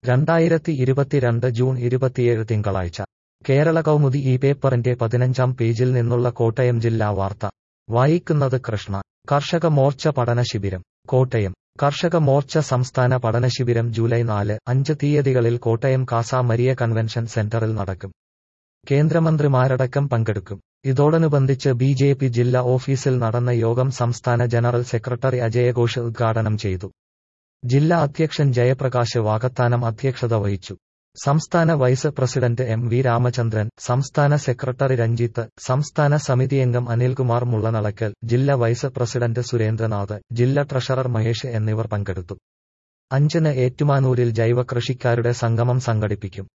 രണ്ടായിരത്തി ഇരുപത്തിരണ്ട് ജൂൺ ഇരുപത്തിയേഴ് തിങ്കളാഴ്ച കേരള കൗമുദി ഈ പേപ്പറിന്റെ പതിനഞ്ചാം പേജിൽ നിന്നുള്ള കോട്ടയം ജില്ലാ വാർത്ത വായിക്കുന്നത് കൃഷ്ണ കർഷക മോർച്ച പഠന ശിബിരം കോട്ടയം കർഷക മോർച്ച സംസ്ഥാന പഠന ശിബിരം ജൂലൈ നാല് അഞ്ച് തീയതികളിൽ കോട്ടയം കാസ മരിയ കൺവെൻഷൻ സെന്ററിൽ നടക്കും കേന്ദ്രമന്ത്രിമാരടക്കം പങ്കെടുക്കും ഇതോടനുബന്ധിച്ച് ബി ജെ പി ജില്ലാ ഓഫീസിൽ നടന്ന യോഗം സംസ്ഥാന ജനറൽ സെക്രട്ടറി അജയഘോഷ് ഉദ്ഘാടനം ചെയ്തു ജില്ലാ അധ്യക്ഷൻ ജയപ്രകാശ് വാകത്താനം അധ്യക്ഷത വഹിച്ചു സംസ്ഥാന vice president M V Ramachandran സംസ്ഥാന സെക്രട്ടറി രഞ്ജിത്ത് സംസ്ഥാന സമിതിയംഗം അനിൽകുമാർ മുള്ളനളക്കൽ ജില്ലാ വൈസ് പ്രസിഡന്റ് സുരേന്ദ്രനാഥ് ജില്ലാ ട്രഷറർ മഹേഷ് എന്നിവർ പങ്കെടുത്തു അഞ്ചിന് ഏറ്റുമാനൂരിൽ ജൈവകൃഷിക്കാരുടെ സംഗമം സംഘടിപ്പിക്കും